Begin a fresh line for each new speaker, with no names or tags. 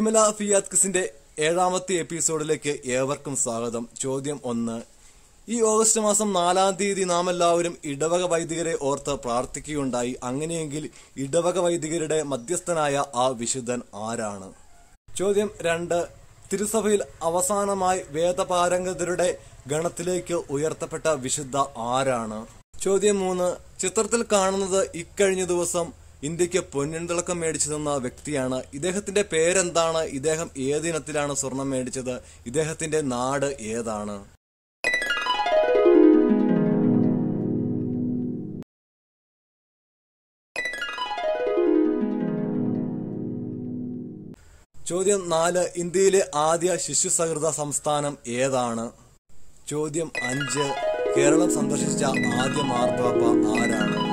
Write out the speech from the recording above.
വിമല ഫിയാത്കിസിന്റെ ഏഴാമത്തെ എപ്പിസോഡിലേക്ക് ഏവർക്കും സ്വാഗതം ചോദ്യം ഒന്ന് ഈ ഓഗസ്റ്റ് മാസം നാലാം തീയതി നാം എല്ലാവരും ഇടവക വൈദികരെ ഓർത്ത് പ്രാർത്ഥിക്കുകയുണ്ടായി അങ്ങനെയെങ്കിൽ ഇടവക വൈദികരുടെ മധ്യസ്ഥനായ ആ വിശുദ്ധൻ ആരാണ് ചോദ്യം രണ്ട് തിരുസഭയിൽ അവസാനമായി വേദപാരംഗതരുടെ ഗണത്തിലേക്ക് ഉയർത്തപ്പെട്ട വിശുദ്ധ ആരാണ് ചോദ്യം മൂന്ന് ചിത്രത്തിൽ കാണുന്നത് ഇക്കഴിഞ്ഞ ദിവസം ഇന്ത്യക്ക് പൊന്നിൻ തിളക്കം മേടിച്ചു തന്ന വ്യക്തിയാണ് ഇദ്ദേഹത്തിന്റെ പേരെന്താണ് ഇദ്ദേഹം ഏതിനത്തിലാണ് സ്വർണം മേടിച്ചത് ഇദ്ദേഹത്തിന്റെ നാട് ഏതാണ് ചോദ്യം നാല് ഇന്ത്യയിലെ ആദ്യ ശിശു സഹൃദ സംസ്ഥാനം ഏതാണ് ചോദ്യം അഞ്ച് കേരളം സന്ദർശിച്ച ആദ്യ മാർപ്പാപ്പ ആരാണ്